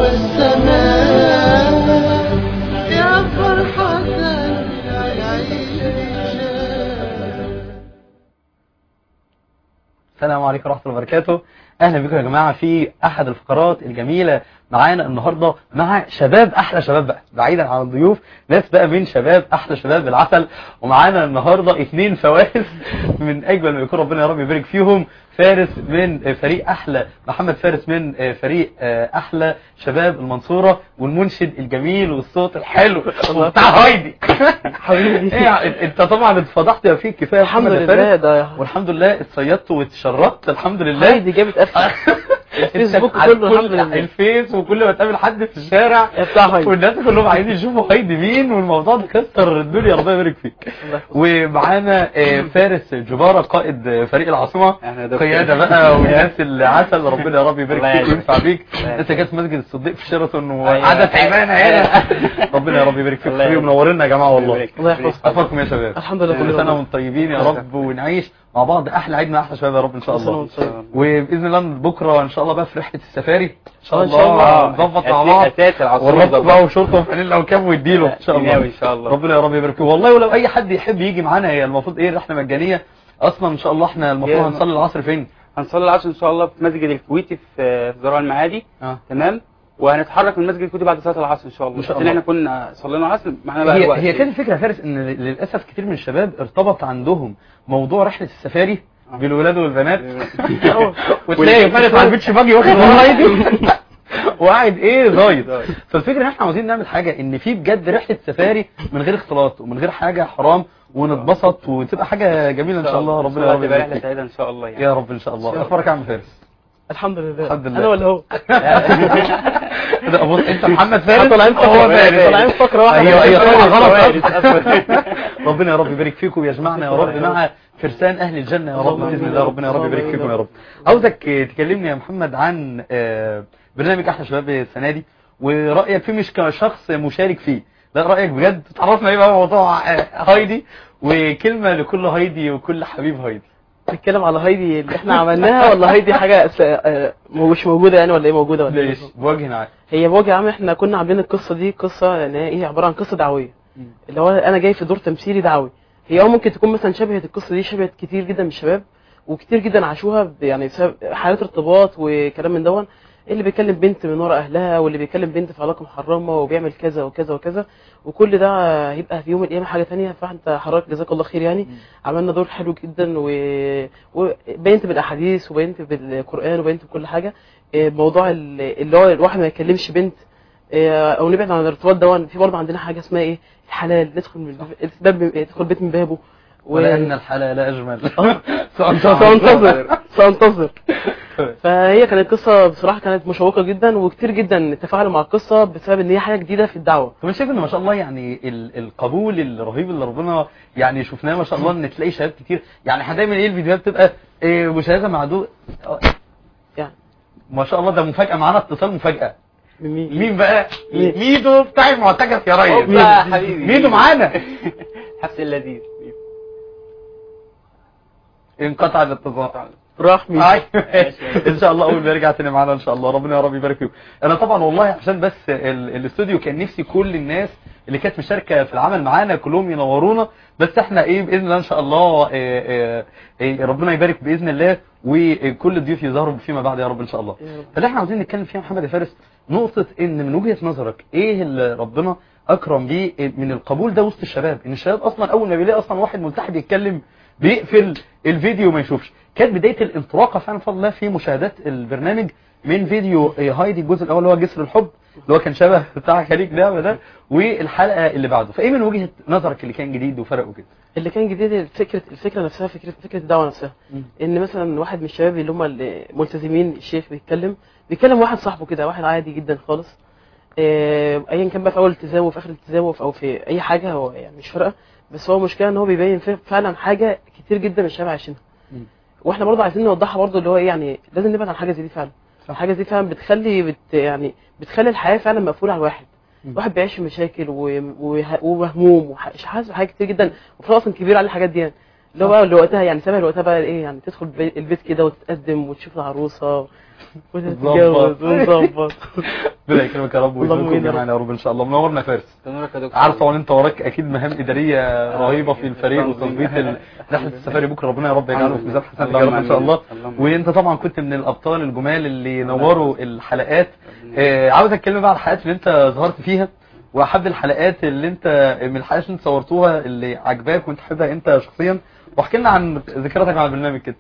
والسماء يا فرحة العيش السلام عليكم ورحمة الله وبركاته أهلا بكم يا جماعة في أحد الفقرات الجميلة معانا النهاردة مع شباب أحلى شباب بقى بعيدا عن الضيوف ناس بقى من شباب أحلى شباب العسل ومعانا النهاردة اثنين فوارس من أجمل ما يكون ربنا يا رب يبارك فيهم فارس من فريق أحلى محمد فارس من فريق أحلى شباب المنصورة والمنشد الجميل والصوت الحلو بتاع هايدي حبيبي إيه انت طبعا اتفضحت يا فيك كفايه الحمد محمد يا لله فارس. ده والحمد لله اتصيدت واتشرطت الحمد لله هايدي جابت قفل الفيسبوك على كله كل الحمد لله الفيس وكل ما تقابل حد في الشارع بتاع هايدي والناس كلهم عايزين يشوفوا هايدي مين والموضوع ده كسر الدنيا ربنا يبارك فيك ومعانا آه، فارس جبارة قائد آه، فريق العاصمة احنا ده قيادة بقى والناس اللي عسل ربنا يا رب يبارك الله فيك يعزك. وينفع بيك الله انت جت في مسجد الصديق في شيراتون أيوة. وعدد عمانة هنا ربنا يا رب يبارك فيك الله يعزك. منورنا يا جماعة والله الله يحفظك أفركم يا شباب الحمد لله كل كلنا سنة وانتم طيبين يا رب ونعيش مع بعض أحلى عيد مع أحلى شباب يا رب إن شاء كل سنة الله وانت طيب. وبإذن الله بكرة إن شاء الله بقى في رحلة السفاري إن شاء آه، إن شاء الله الله. نظبط مع بعض اساس العصور والرب بقى وشرطه وفانيلا وكاب ويديله ان شاء الله ان شاء الله ربنا يا رب يبارك فيه والله ولو اي حد يحب يجي معانا هي المفروض ايه رحله مجانيه اصلا ان شاء الله احنا المفروض يا- هنصلي العصر فين هنصلي العصر ان شاء الله في مسجد الكويتي في في زراعة المعادي اه تمام وهنتحرك من مسجد الكويتي بعد صلاه العصر ان شاء الله إن شاء عشان الله. احنا كنا صلينا العصر معانا بقى هي الوقت هي كانت الفكره يا فارس ان للاسف كتير من الشباب ارتبط عندهم موضوع رحله السفاري آه. بالولاد والبنات آه. وتلاقي فارس على البيتش باجي واخد رايد وقاعد ايه زايد فالفكره ان احنا عاوزين نعمل حاجه ان في بجد رحله سفاري من غير اختلاط ومن غير حاجه حرام ونتبسط وتبقى حاجه جميله ان شاء الله ربنا يا رب تبقى يبارك رحله فيك. سعيده ان شاء الله يعني يا رب ان شاء الله اخبارك يا عم فارس الحمد لله الحمد لله. انا ولا هو ده بص انت محمد فارس طالعين هو فقرة فارس طالعين فقرة واحدة ايوه ايوه طبعا غلط فارس أصلاً. ربنا يا رب يبارك فيكم ويجمعنا يا رب مع فرسان اهل الجنه يا رب اللهم باذن آمين. الله ربنا يا رب يبارك فيكم يا رب عاوزك تكلمني يا محمد عن آه، برنامج احلى شباب السنه دي ورايك فيه مش كشخص مشارك فيه لا رايك بجد تعرفنا ايه بقى موضوع آه، هايدي وكلمه لكل هايدي وكل حبيب هايدي نتكلم على هايدي اللي احنا عملناها ولا هايدي حاجة أس- آه، مش موجودة يعني ولا ايه موجودة ولا ايه ليش بوجه عام هي بوجه عام احنا كنا عاملين القصة دي قصة يعني هي عبارة عن قصة دعوية اللي هو انا جاي في دور تمثيلي دعوي هي اه ممكن تكون مثلا شبهت القصة دي شبهت كتير جدا من الشباب وكتير جدا عاشوها ب- يعني بسبب حالات ارتباط وكلام من دون اللي بيكلم بنت من ورا اهلها واللي بيكلم بنت في علاقه محرمه وبيعمل كذا وكذا وكذا وكل ده هيبقى في يوم من الايام حاجه تانية فانت حضرتك جزاك الله خير يعني عملنا دور حلو جدا و... وبينت بالاحاديث وبينت بالقران وبينت بكل حاجه إيه، موضوع ال- اللي هو الواحد ما يكلمش بنت إيه، او نبعد عن الارتباط ده في برضه عندنا حاجه اسمها ايه الحلال ندخل من الباب تدخل بيت من بابه و... ولان الحلال اجمل سأنتظر سأنتظر فهي كانت قصة بصراحة كانت مشوقة جدا وكتير جدا تفاعلوا مع القصة بسبب ان هي حاجة جديدة في الدعوة طب انا شايف ان ما شاء الله يعني ال- القبول الرهيب اللي ربنا يعني شفناه ما شاء الله ان تلاقي شباب كتير يعني احنا دايما ايه الفيديوهات بتبقى إيه مشاهده معدود يعني ما شاء الله ده مفاجاه معانا اتصال مفاجاه من مين؟ مين بقى مين؟ ميدو بتاع المعتكف يا ريس هوبا يا حبيبي. ميدو معانا حفص اللذيذ انقطع الاتصال راح مين؟ أيوة. ان شاء الله اول ما يرجع تاني معانا ان شاء الله ربنا يا رب يبارك فيكم انا طبعا والله عشان بس ال- الاستوديو كان نفسي كل الناس اللي كانت مشاركه في العمل معانا كلهم ينورونا بس احنا ايه باذن الله ان شاء الله إيه إيه إيه ربنا يبارك باذن الله وكل الضيوف يظهروا فيما بعد يا رب ان شاء الله يا رب. فاللي احنا عاوزين نتكلم فيها يا محمد يا فارس نقطه ان من وجهه نظرك ايه اللي ربنا اكرم بيه من القبول ده وسط الشباب ان الشباب اصلا اول ما بيلاقي اصلا واحد ملتحي بيتكلم بيقفل الفيديو وما يشوفش كانت بدايه الانطلاقه فعلا بفضل الله في مشاهدات البرنامج من فيديو آه، هايدي الجزء الاول اللي هو جسر الحب اللي هو كان شبه بتاع خليج نعمه ده والحلقه اللي بعده فايه من وجهه نظرك اللي كان جديد وفرق وكده اللي كان جديد الفكرة الفكرة نفسها فكرة فكرة الدعوة نفسها مم. ان مثلا واحد من الشباب اللي هم الملتزمين الشيخ بيتكلم بيتكلم واحد صاحبه كده واحد عادي جدا خالص آه، ايا كان بقى في اول التزامه وفي اخر التزامه او في اي حاجه هو يعني مش فارقه بس هو المشكله ان هو بيبين ف- فعلا حاجه كتير جدا من الشباب عايشينها مم. واحنا برضه عايزين نوضحها برضه اللي هو ايه يعني لازم نبعد عن حاجه زي دي فعلا صح. حاجه زي دي فعلا بتخلي بت يعني بتخلي الحياه فعلا مقفوله على الواحد مم. واحد بيعيش في مشاكل و- وه- ومهموم وحاسس بحاجات كتير جدا وفي اصلا كبير عليه الحاجات دي يعني اللي هو بقى اللي وقتها يعني سابها وقتها بقى ايه يعني تدخل بي- البيت كده وتتقدم وتشوف العروسه وتتجوز ونظبط ربنا يكرمك يا رب اللهم ويكرمكم آمين يا جميعا يا رب ان شاء الله منورنا يا فارس تنورك يا دكتور عارف طبعا انت وراك اكيد مهام اداريه رهيبه في الفريق وتظبيط ال- رحله السفاري بكره ربنا يا رب يجعله في ميزان حسناتك يا رب ان شاء الله وانت طبعا كنت من الابطال الجمال اللي نوروا الحلقات آه، عاوز اتكلم بقى على الحلقات اللي انت ظهرت فيها واحب الحلقات اللي انت من الحلقات اللي انت صورتوها اللي عجباك وانت حاببها انت شخصيا واحكي لنا عن ذكرياتك مع البرنامج كده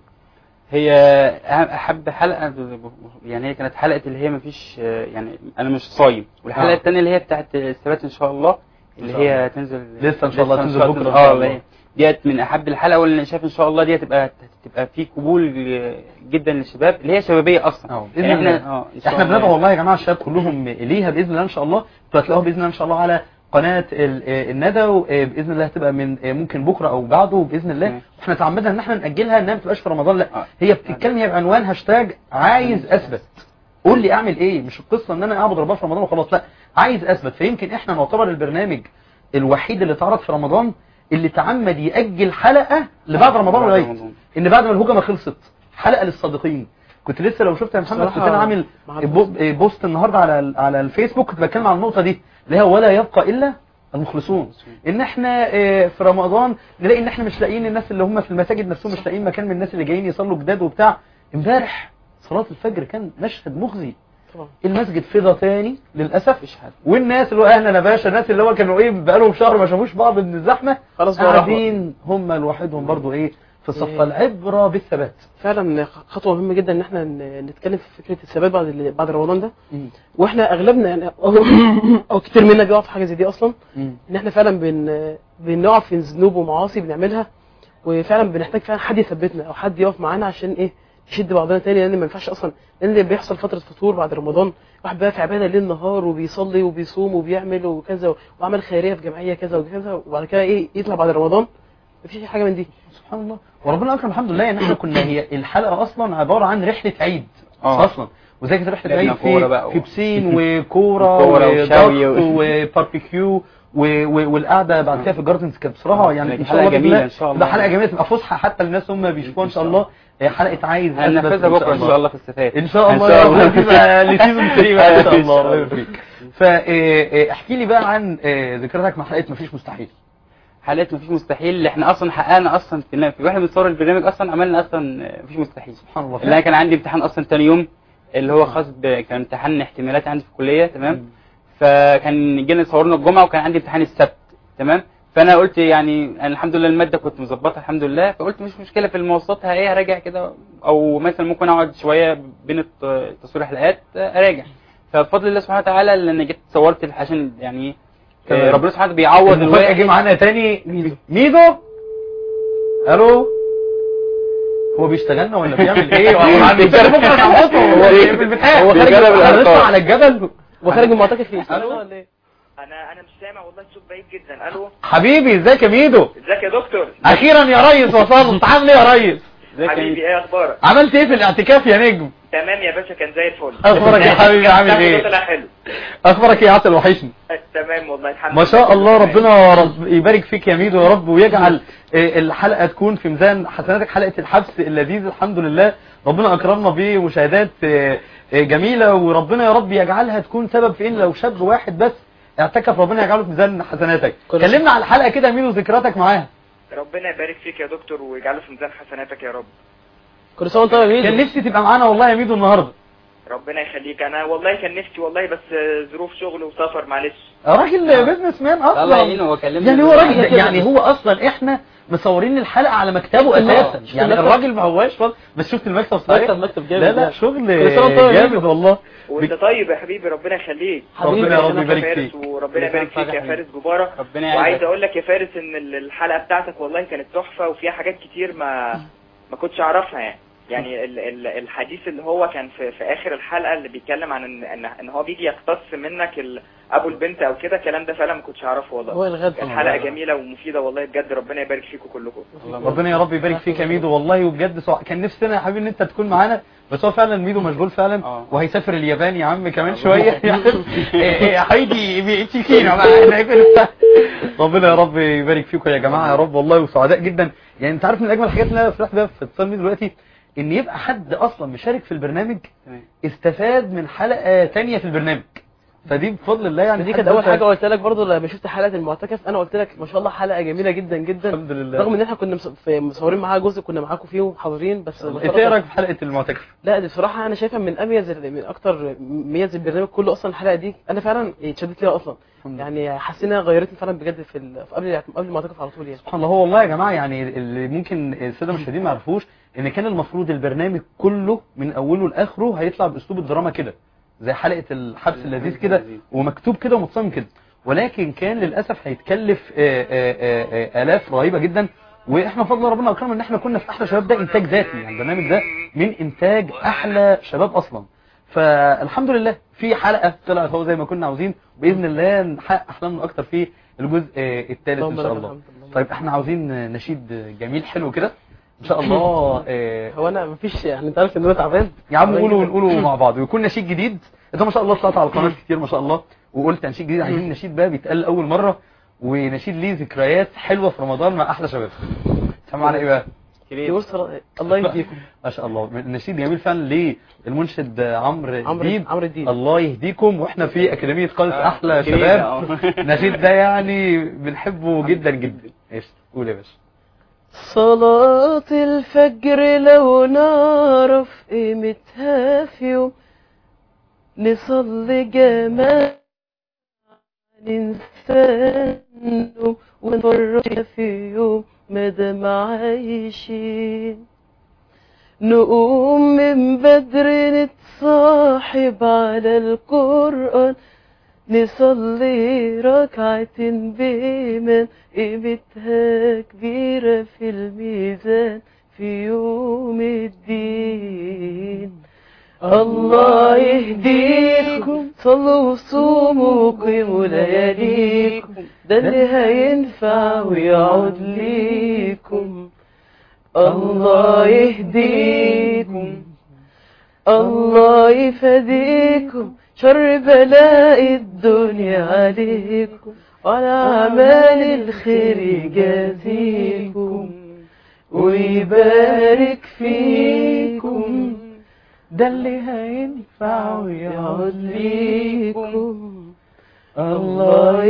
هي أهم- احب حلقه يعني هي كانت حلقه اللي هي مفيش يعني انا مش صايم والحلقه آه. الثانيه اللي هي بتاعت الثبات ان شاء الله اللي إن شاء الله. هي تنزل لسه إن شاء الله تنزل بكرة إن شاء اه الله. الله ديت من احب الحلقه واللي شايف ان شاء الله دي هتبقى تبقى في قبول جدا للشباب اللي هي شبابيه اصلا اه باذن يعني الله احنا اه إن شاء احنا الله. بندعو والله يا جماعه الشباب كلهم اليها باذن الله ان شاء الله انتوا هتلاقوها باذن الله ان شاء الله على قناه ال- آه، الندى وباذن الله هتبقى من آه، ممكن بكره او بعده باذن الله تمام. واحنا تعمدنا ان احنا ناجلها انها ما تبقاش في رمضان لا آه. هي بتتكلم هي بعنوان هاشتاج عايز اثبت قول لي اعمل ايه مش القصه ان انا اعبد ربنا في رمضان وخلاص لا عايز اثبت فيمكن احنا نعتبر البرنامج الوحيد اللي اتعرض في رمضان اللي تعمد ياجل حلقه لبعد رمضان بعد لغايه رمضان. ان بعد ما الهجمه خلصت حلقه للصادقين كنت لسه لو شفت يا محمد كنت بصراحة انا عامل مع بو- بوست النهارده على ال- على الفيسبوك كنت بتكلم عن النقطه دي اللي هي ولا يبقى الا المخلصون ان احنا آه، في رمضان نلاقي ان احنا مش لاقيين الناس اللي هم في المساجد نفسهم مش لاقيين مكان من الناس اللي جايين يصلوا جداد وبتاع امبارح صلاه الفجر كان مشهد مخزي طبعا المسجد فضى تاني للاسف مفيش حد والناس اللي هو اهلا يا باشا الناس اللي هو كانوا ايه بقالهم شهر ما شافوش بعض من الزحمه خلاص بقى راحوا. قاعدين هم لوحدهم برضو ايه في الصف إيه. العبره بالثبات فعلا خطوه مهمه جدا ان احنا ن- نتكلم في فكره الثبات بعد بعد رمضان ده واحنا اغلبنا يعني او, أو كتير منا بيقع في حاجه زي دي اصلا ان احنا فعلا بن بنقع في ذنوب ومعاصي بنعملها وفعلا بنحتاج فعلا حد يثبتنا او حد يقف معانا عشان ايه نشد بعضنا تاني لان ما ينفعش اصلا لان اللي بيحصل فتره فطور بعد رمضان واحد بقى في عباده ليل نهار وبيصلي وبيصوم وبيعمل وكذا وعمل خيريه في جمعيه كذا وكذا وبعد كده ايه يطلع بعد رمضان مفيش حاجه من دي سبحان الله وربنا اكرم الحمد لله ان احنا كنا هي الحلقه اصلا عباره عن رحله عيد آه. اصلا وزي كده رحله لعبنا عيد كورة في بقى و- في بسين وكوره وكورة وشاوي وضغط و- وباربيكيو و- و- والقعده بعد كده في الجاردنز كانت بصراحه يعني كانت ان شاء الله حلقة بإذن جميلة الله إن شاء الله. تبقى حلقه جميله تبقى فسحه حتى للناس هم بيشوفوها ان شاء الله هي حلقه عايز أثبت هننفذها إن بكره ان شاء الله في السفاري ان شاء إن الله شاء يا رب الله. تبقى لسيزون 3 بقى ان شاء إن الله شاء الله الله. يبارك فاحكي لي بقى عن آه، ذكرياتك مع حلقه مفيش مستحيل حلقات مفيش مستحيل اللي احنا اصلا حققنا اصلا في في واحنا بنصور البرنامج اصلا عملنا اصلا مفيش مستحيل سبحان الله اللي انا كان عندي امتحان اصلا تاني يوم اللي هو خاص ب... كان امتحان احتمالات عندي في الكليه تمام فكان جينا صورنا الجمعه وكان عندي امتحان السبت تمام فانا قلت يعني انا الحمد لله الماده كنت مظبطها الحمد لله فقلت مش مشكله في المواصلات ها ايه هراجع كده او مثلا ممكن اقعد شويه بين الت- تصوير الحلقات اراجع فبفضل الله سبحانه وتعالى لان جيت صورت الح- عشان يعني تمام. آه، ربنا سبحانه وتعالى بيعوض المفاجأة جه معانا تاني ميدو ميدو الو هو بيشتغلنا ولا بيعمل ايه؟ هو عم بيتكلم بكره نعبطه هو إيه في البتاع هو خارج بيتكلم بالأرقام. انا لسه على الجبل وخارج من معتكف ايه؟ ألو؟ ولا ايه؟ انا انا مش سامع والله الصوت بعيد جدا الو حبيبي ازيك يا ميدو؟ ازيك يا دكتور اخيرا يا ريس وصلت عامل ايه يا ريس؟ حبيبي ايه اخبارك عملت ايه في الاعتكاف يا نجم؟ تمام يا باشا كان زي الفل أخبارك يا حبيبي عامل الصوت إيه؟ طلع حلو اخبارك ايه يا عسل وحشني؟ أه، تمام والله الحمد ما شاء الله تمام. ربنا يا رب يبارك فيك يا ميدو يا رب ويجعل آه، الحلقة تكون في ميزان حسناتك حلقة الحبس اللذيذ الحمد لله ربنا أكرمنا بمشاهدات آه، آه، جميلة وربنا يا رب يجعلها تكون سبب في إن لو شاب واحد بس اعتكف ربنا يجعله في ميزان حسناتك كل كلمنا على الحلقة كده يا ميدو ذكرياتك معاها ربنا يبارك فيك يا دكتور ويجعله في ميزان حسناتك يا رب كل سنه وانت طيب يا كان ميدو نفسي تبقى معانا والله يا ميدو النهاردة ربنا يخليك انا والله كان نفسي والله بس آه، ظروف شغل وسفر معلش راجل بيزنس مان الله أصلا يعينه هو كلمني يعني هو راجل كده. يعني هو اصلا احنا مصورين الحلقه على مكتبه اساسا شفت يعني المكتب؟ الراجل ما هواش فاضي بس شفت المكتب صحيح مكتب مكتب جامد لا لا يعني. شغل كل سنة وأنت طيب يا جامد ميدو. والله وانت طيب يا حبيبي ربنا يخليك ربنا يا رب يخليك يبارك فارس فيك وربنا يبارك فيك يا حبيبي. فارس جبارة ربنا وعايز يعزك اقول لك يا فارس ان ال- الحلقة بتاعتك والله كانت تحفة وفيها حاجات كتير ما ما كنتش اعرفها يعني يعني ال- ال- الحديث اللي هو كان في, في اخر الحلقه اللي بيتكلم عن ان ان, إن هو بيجي يقتص منك ال- ابو البنت او كده الكلام ده فعلا ما كنتش اعرفه والله هو الغد كان حلقه جميله ومفيده والله بجد ربنا يبارك فيكم كلكم ربنا يا رب يبارك فيك يا ميدو والله وبجد سع... كان نفسنا يا حبيبي ان انت تكون معانا بس هو فعلا ميدو مشغول فعلا آه. وهيسافر اليابان يا عم كمان شويه يعني هيجي بيتشيكينا معانا ربنا يا رب يبارك فيكم يا جماعه يا رب والله وسعداء جدا يعني انت عارف من اجمل الحاجات اللي انا فرحت بيها في اتصال ميدو دلوقتي ان يبقى حد اصلا مشارك في البرنامج تمام استفاد من حلقه تانية في البرنامج فدي بفضل الله يعني دي حد كانت اول مثلاً- حاجه قلت لك برضو لما شفت حلقه المعتكف انا قلت لك ما شاء الله حلقه جميله جدا جدا الحمد لله رغم ان احنا كنا مص- في- مصورين معاها جزء كنا معاكم فيه وحاضرين بس انت ايه رايك في حلقه المعتكف لا دي بصراحه انا شايفها من اميز ال- من اكتر ميز البرنامج كله اصلا الحلقه دي انا فعلا اتشدت ليها اصلا الحمد لله. يعني حسيت انها غيرتني فعلا بجد في ال- في قبل قبل ما اعتكف على طول يعني سبحان الله هو والله يا جماعه يعني اللي ممكن الساده المشاهدين ما يعرفوش ان كان المفروض البرنامج كله من اوله لاخره هيطلع باسلوب الدراما كده زي حلقه الحبس اللذيذ كده ومكتوب كده ومتصمم كده ولكن كان للاسف هيتكلف آه، آه، آه، آه، الاف رهيبه جدا واحنا بفضل ربنا اكرمنا ان احنا كنا في احلى شباب ده انتاج ذاتي يعني البرنامج ده من انتاج احلى شباب اصلا فالحمد لله في حلقه طلعت هو زي ما كنا عاوزين باذن الله نحقق احلامنا اكتر في الجزء آه، الثالث ان اللهم شاء لك الله الحمد لله. طيب احنا عاوزين نشيد جميل حلو كده ان شاء الله آه، هو انا مفيش يعني انت عارف ان انا تعبان يا عم تعبان قولوا جداً. ونقولوا مع بعض ويكون نشيد جديد انت ما شاء الله طلعت على القناه كتير ما شاء الله وقلت نشيد جديد عايزين نشيد بقى بيتقال اول مره ونشيد ليه ذكريات حلوه في رمضان مع احلى شباب سمعنا على ايه بقى كبير يقول صرا- الله يهديكم ما شاء الله نشيد جميل فعلا للمنشد عمرو عمرو الديب عمرو الدين الله يهديكم واحنا في اكاديميه قناه آه، احلى كبير، شباب آه. نشيد ده يعني بنحبه جدا جدا ايش قول يا باشا صلاة الفجر لو نعرف قيمتها في يوم نصلي جماعة نستنوا ونفرج في يوم مادام عايشين نقوم من بدري نتصاحب على القرآن نصلي ركعتين بإيمان قيمتها كبيرة في الميزان في يوم الدين الله يهديكم صلوا وصوموا وقيموا لياليكم ده اللي هينفع ويعود ليكم الله يهديكم الله يفديكم شر بلاء الدنيا عليكم وعلى أعمال الخير يجازيكم ويبارك فيكم ده اللي هينفع ويعود ليكم الله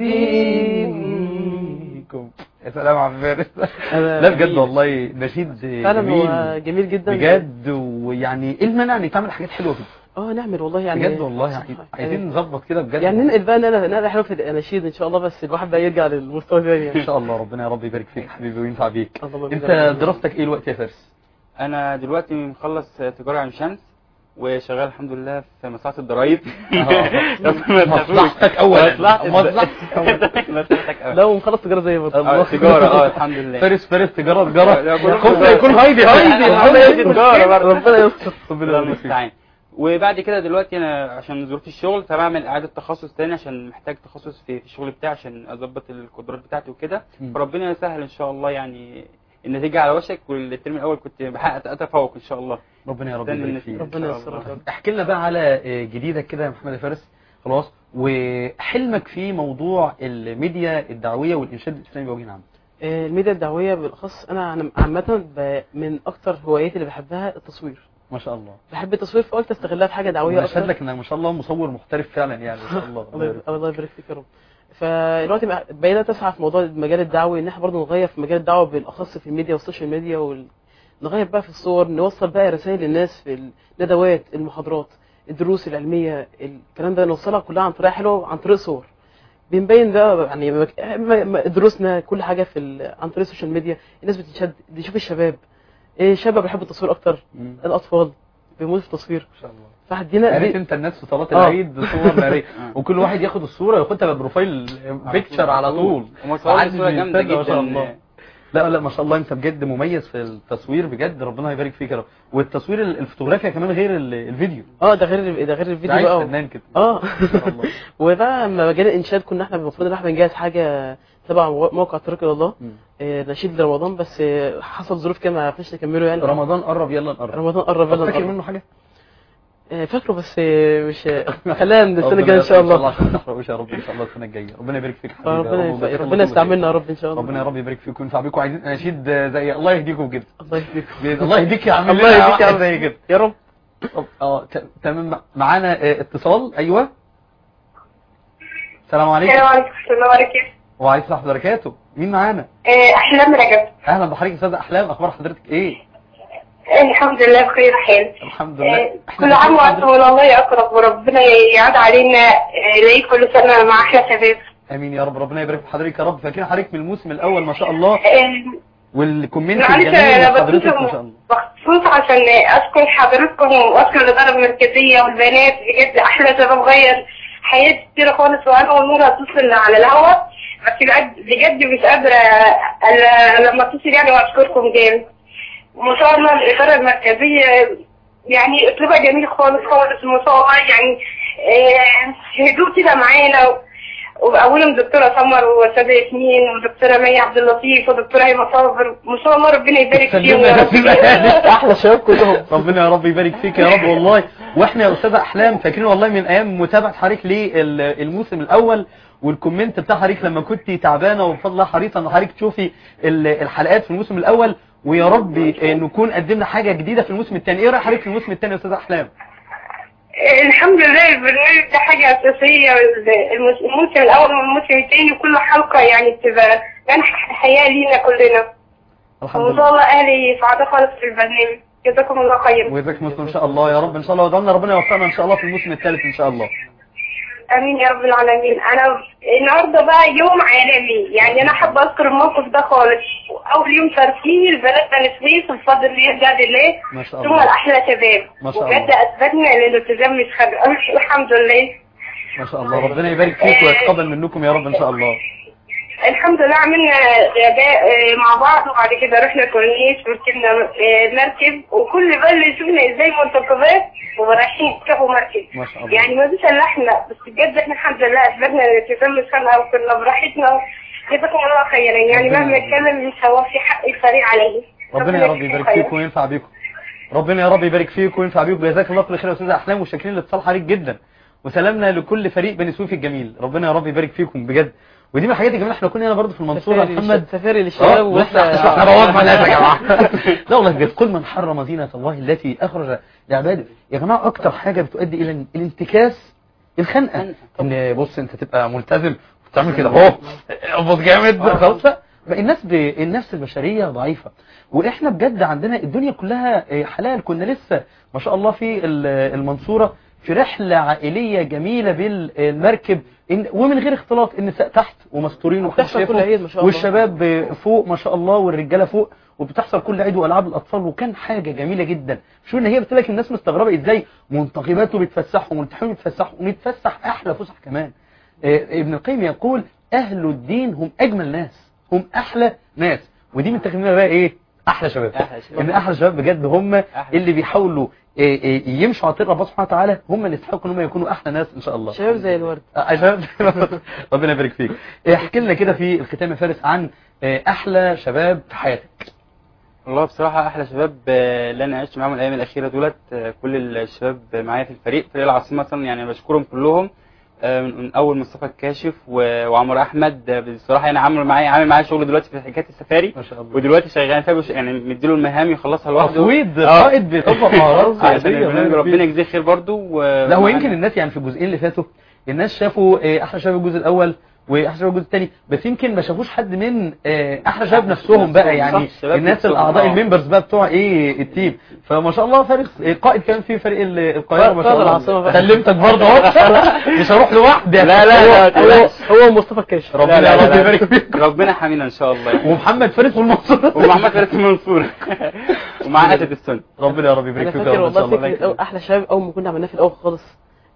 يهديكم يا سلام على فارس أنا- لا بجد والله نشيد فعلا جميل هو جميل جدا بجد ويعني ايه المانع ان تعمل حاجات حلوه كده اه نعمل والله يعني بجد والله يعني عايزين نظبط كده بجد يعني ننقل بقى نقله نقله حلوه في الاناشيد ان شاء الله بس الواحد بقى يرجع للمستوى تاني ان يعني شاء الله ربنا يا رب يبارك فيك حبيبي وينفع بيك اللهم انت بارك. دراستك ايه الوقت يا فارس انا دلوقتي مخلص تجاره عين شمس وشغال الحمد لله في مصلحه الضرايب مصلحتك أولاً. مصلحتك أولاً. مصلحتك أولاً. لو مخلص تجاره زي برضه الله. اه تجاره اه الحمد لله فارس فارس تجاره تجاره لا، كله خفت تجارة. يكون هايدي هايدي ربنا يهدي تجارة برضه. ربنا يستر ربنا الله يبارك فيك المستعان وبعد كده دلوقتي انا عشان ظروف الشغل فبعمل اعاده تخصص تاني عشان محتاج تخصص في في الشغل بتاعي عشان اظبط القدرات بتاعتي وكده مم. فربنا يسهل ان شاء الله يعني النتيجه على وشك والترم الاول كنت بحقق تفوق ان شاء الله ربنا يا رب استنى يبارك النتيجة. فيك ربنا إن شاء يستر الله. يا رب. احكي لنا بقى على آه، جديدك كده يا محمد يا فارس خلاص وحلمك في موضوع الميديا الدعويه والانشاد الاسلامي بوجه عام آه، الميديا الدعويه بالاخص انا أنا عامه ب- من اكتر هواياتي اللي بحبها التصوير ما شاء الله بحب التصوير فقلت استغلها في حاجه دعويه وانا اشهد اكتر لك انك ما شاء الله مصور محترف فعلا يعني ما شاء الله الله يبارك- الله يبارك فيك يا رب فدلوقتي بقى- بقينا اسعى في موضوع المجال الدعوي ان احنا برضه نغير في مجال الدعوه بالاخص في الميديا والسوشيال ميديا وال... نغير بقى في الصور نوصل بقى رسائل للناس في الندوات المحاضرات الدروس العلميه الكلام ده نوصلها كلها عن طريقه حلوه عن طريق صور بنبين بقى يعني مك- م- م- دروسنا كل حاجه في ال... عن طريق السوشيال ميديا الناس بتشد تشوف الشباب إيه الشباب بيحبوا التصوير اكتر مم. الاطفال بيموتوا في التصوير ما شاء الله فهدينا عرفت دي- انت الناس في صلاه آه. العيد صور ناريه وكل واحد ياخد الصوره ياخدها ببروفايل بيكتشر على طول هم صوروا محدش صوره جامده بيستنى ما شاء جدا الله. لا لا ما شاء الله انت بجد مميز في التصوير بجد ربنا يبارك فيك يا رب والتصوير ال- الفوتوغرافيا كمان غير ال- الفيديو اه ده غير ده غير الفيديو عايز بقى فنان كده اه ما شاء الله. وبقى لما جينا الانشاد كنا احنا المفروض ان احنا بنجهز حاجه تبع موقع طريق الى الله مم. آه، نشيد لرمضان بس آه، حصل ظروف كده ما عرفناش نكمله يعني رمضان قرب يلا نقرب رمضان قرب طب يلا فاكر نقرب. منه حاجه آه، فاكره بس آه، مش خلينا من السنه ربنا الجايه ان شاء يسر الله عشان ما تحرقوش يا رب ان شاء الله السنه الجايه ربنا يبارك فيك حبيبي يا رب ربنا وبارك ربنا لكم يستعملنا يا رب ان شاء الله ربنا يا رب يبارك فيكم وينفع بيكم عايزين اناشيد زي الله يهديكم جدا الله يهديك الله يهديك يا عم الله يهديك يا عم. زي كده يا رب طب، اه ت- تمام معانا آه، اتصال ايوه السلام عليكم السلام عليكم ورحمة الله وبركاته وعليكم السلام وبركاته مين معانا آه، أحلام رجب اهلا بحضرتك يا استاذ احلام اخبار حضرتك ايه آه، الحمد لله بخير حال الحمد آه، لله كل عام وأنتم من الله أقرب وربنا يعاد علينا آه، العيد كل سنة مع أحلى شباب امين يا رب ربنا يبارك في حضرتك يا رب فاكرين حضرتك من الموسم الاول ما شاء الله آه، والكومنت معلش الجميل أنا من حضرتك ما شاء بتصل الله مخصوص عشان أشكر حضراتكم وأشكر الإدارة المركزية والبنات بجد أحلى شباب غير حياتي كتيرة خالص وأنا أول مرة أتصل على الهوا بس بجد بجد مش قادرة ألا- لما أتصل يعني وأشكركم جامد ما شاء الله الإدارة المركزية يعني أسلوبها جميل خالص خالص ما شاء الله يعني آه، هدوء كده معانا و- وأولهم دكتورة سمر وأستاذة ياسمين ودكتورة مي عبد اللطيف ودكتورة هيما صابر ما شاء الله ربنا يبارك فيهم يا رب احلى شباب كلهم ربنا يا رب يبارك فيك يا رب والله واحنا يا استاذه احلام فاكرين والله من ايام متابعه حضرتك للموسم الاول والكومنت بتاع حضرتك لما كنت تعبانه وبفضل الله حريصه ان حضرتك تشوفي ال- الحلقات في الموسم الاول ويا رب آه، نكون قدمنا حاجه جديده في الموسم الثاني ايه رايك حضرتك في الموسم الثاني يا استاذه احلام الحمد لله البرنامج ده حاجة أساسية الموس- الموسم الأول والموسم الثاني كل حلقة يعني بتبقى منح حياة لينا كلنا الحمد وإن شاء لله الله أهلي سعداء خالص في البرنامج جزاكم الله خير ويجزاكم الله ان شاء الله يا رب ان شاء الله ودعنا ربنا يوفقنا ان شاء الله في الموسم الثالث ان شاء الله امين يا رب العالمين انا النهارده بقى يوم عالمي يعني انا حابه اذكر الموقف ده خالص اول يوم ترفيه البنات بني سويس بفضل الله بجد الله ما شاء ثم الله الاحلى شباب ما شاء وبجد الله. اثبتنا ان الالتزام مش خدع الحمد لله ما شاء الله ربنا يبارك فيك ويتقبل منكم يا رب ان شاء الله الحمد لله عملنا غداء آه، مع بعض وبعد كده رحنا كورنيش وركبنا آه، مركب وكل بقى اللي شفنا ازاي منتخبات ورايحين يركبوا مركب ما شاء الله يعني ما فيش الا احنا بس بجد احنا الحمد لله اثبتنا الالتزام مش خانقه وكنا براحتنا جزاكم الله خيرا يعني ربنا مهما يبارك. اتكلم مش هوفي حق الفريق عليه ربنا يا رب يبارك خير. فيك وينفع بيكم ربنا يا رب يبارك فيك وينفع بيكم جزاك الله كل خير يا استاذه احلام وشاكرين لاتصال حضرتك جدا وسلامنا لكل فريق بني سويف الجميل ربنا يا رب يبارك فيكم بجد ودي من الحاجات الجميله احنا كنا هنا برضه في المنصوره يا سفاري محمد للش- سفاري اه للشباب واحنا احنا روضنا الناس يا جماعه لا والله بجد كل من حرم زينه الله التي اخرج لعباده يا جماعه اكتر حاجه بتؤدي الى الانتكاس الخنقه ان بص انت تبقى ملتزم وتعمل كده اهو اقبض جامد خلاص لا بقى الناس ب... النفس البشريه ضعيفه واحنا بجد عندنا الدنيا كلها آه، حلال كنا لسه ما شاء الله في ال- المنصوره في رحله عائليه جميله بالمركب إن ومن غير اختلاط النساء تحت ومستورين ومحدش بتحصل كل شايفهم عيد ما شاء الله والشباب فوق ما شاء الله والرجاله فوق وبتحصل كل عيد والعاب الاطفال وكان حاجه جميله جدا شو ان هي بتقول الناس مستغربه ازاي منتخبات وبيتفسحوا وملتحين بيتفسحوا ونتفسح احلى فسح كمان آه، ابن القيم يقول اهل الدين هم اجمل ناس هم احلى ناس ودي من تخميننا بقى ايه احلى شباب أحلى شباب. ان احلى شباب بجد هم أحلى. اللي بيحاولوا آه، آه، يمشوا على طريق ربنا سبحانه وتعالى هم اللي يستحقوا ان هم يكونوا احلى ناس ان شاء الله شباب زي الورد آه، شباب ربنا يبارك فيك احكي لنا كده في الختام يا فارس عن آه، احلى شباب في حياتك والله بصراحة أحلى شباب آه، اللي أنا عشت معاهم الأيام الأخيرة دولت آه، كل الشباب معايا في الفريق فريق العاصمة مثلا يعني بشكرهم كلهم آه، من من أول مصطفى الكاشف و- وعمر أحمد آه، بصراحة أنا عامل معايا عامل معايا شغل دلوقتي في حكاية السفاري ما شاء الله ودلوقتي شغال فيها بش- يعني مديله المهام يخلصها لوحده تفويض آه. قائد بيطبق مهارات عشان قيادية. البرنامج ربنا يجزيه خير برضه و- لا هو ومعانا- يمكن الناس يعني في الجزئين اللي فاتوا الناس شافوا آه، احلى شباب الجزء الاول واحلى شباب الجزء الثاني بس يمكن ما شافوش حد من آه، احلى شباب نفسهم بقى يعني صح، شباب الناس نفسهم، الاعضاء آه. الممبرز بقى بتوع ايه التيم فما شاء الله فارس آه، قائد كان في فريق ال- القاهره ما شاء قائد الله العاصمة بقى. سلمتك برضه اهو مش هروح لوحدي لا لا لا هو هو مصطفى الكاشف ربنا لا، يا لا، رب لا. يبارك فيك ربنا حامينا إن شاء الله ومحمد فارس والمنصور ومحمد فارس المنصور ومعاه أسد السنة ربنا يا رب يبارك انا فيك يا فاكر رب ان شاء والله الله فكره أو- احلى شباب اول ما كنا عملناه في الاول خالص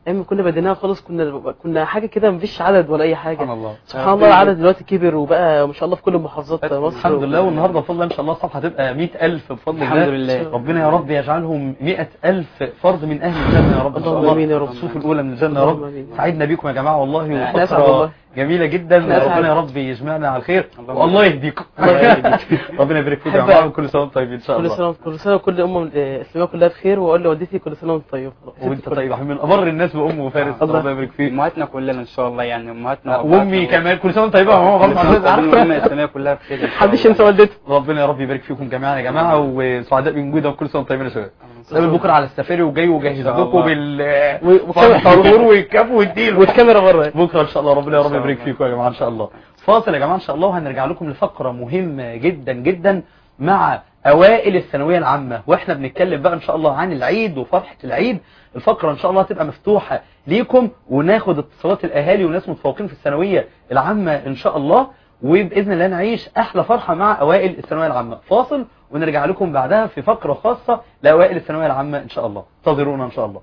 ايام ما كنا بديناها خالص كنا كنا حاجه كده مفيش عدد ولا اي حاجه سبحان الله سبحان الله العدد دلوقتي كبر وبقى ما شاء الله في كل محافظات مصر الحمد لله والنهارده بفضل الله ان شاء الله الصفحه هتبقى 100000 بفضل الحمد الله لله. ربنا يا رب يجعلهم 100000 فرد من اهل الجنه يا رب ان شاء اللهم الله آمين يا رب. الصفوف الاولى من الجنه يا اللهم رب آمين. سعدنا بيكم يا جماعه والله إحنا أسعد وفتره والله. جميله جدا إحنا أسعد. ربنا يا رب يجمعنا على الخير اللهم والله يهديكم الله يهديك. ربنا يبارك فيكم يا أحب- جماعه وكل سنه وانتم طيبين ان شاء كل الله سنه كل سنه وكل امه الاسلاميه كلها بخير واقول لوالدتي كل سنه وانت طيب وانت طيب يا حبيبي من ابر الناس بام وفارس الله. ربنا يبارك فيك امهاتنا كلنا ان شاء الله يعني امهاتنا وامي كمان كل سنه وانت طيبه يا ماما غلط على الناس الامه عارفه الاسلاميه كلها بخير إن شاء محدش الله. ينسى والدته ربنا يا رب يبارك فيكم جميعا يا جماعه وسعداء بوجودكم وكل سنه وانتم طيبين يا شباب نتقابل بكره على السفاري وجاي وجهز إن شاء لكم الله. بال و- وكاميرا- الطابور والكاب والديل والكاميرا بره بكره ان شاء الله ربنا يا رب إن شاء يبارك الله. فيكم يا جماعه ان شاء الله فاصل يا جماعه ان شاء الله وهنرجع لكم لفقره مهمه جدا جدا مع اوائل الثانويه العامه واحنا بنتكلم بقى ان شاء الله عن العيد وفرحه العيد الفقره ان شاء الله هتبقى مفتوحه ليكم وناخد اتصالات الاهالي وناس متفوقين في الثانويه العامه ان شاء الله وباذن الله نعيش احلى فرحه مع اوائل الثانويه العامه فاصل ونرجع لكم بعدها في فقره خاصه لاوائل الثانويه العامه ان شاء الله انتظرونا ان شاء الله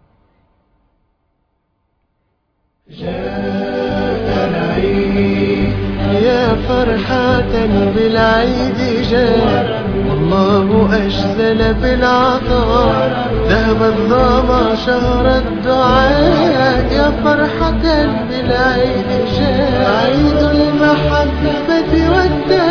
يا فرحة بالعيد جاء والله أجزل بالعطاء ذهب الظما شهر الدعاء يا فرحة بالعيد جاء عيد المحبة والتهاني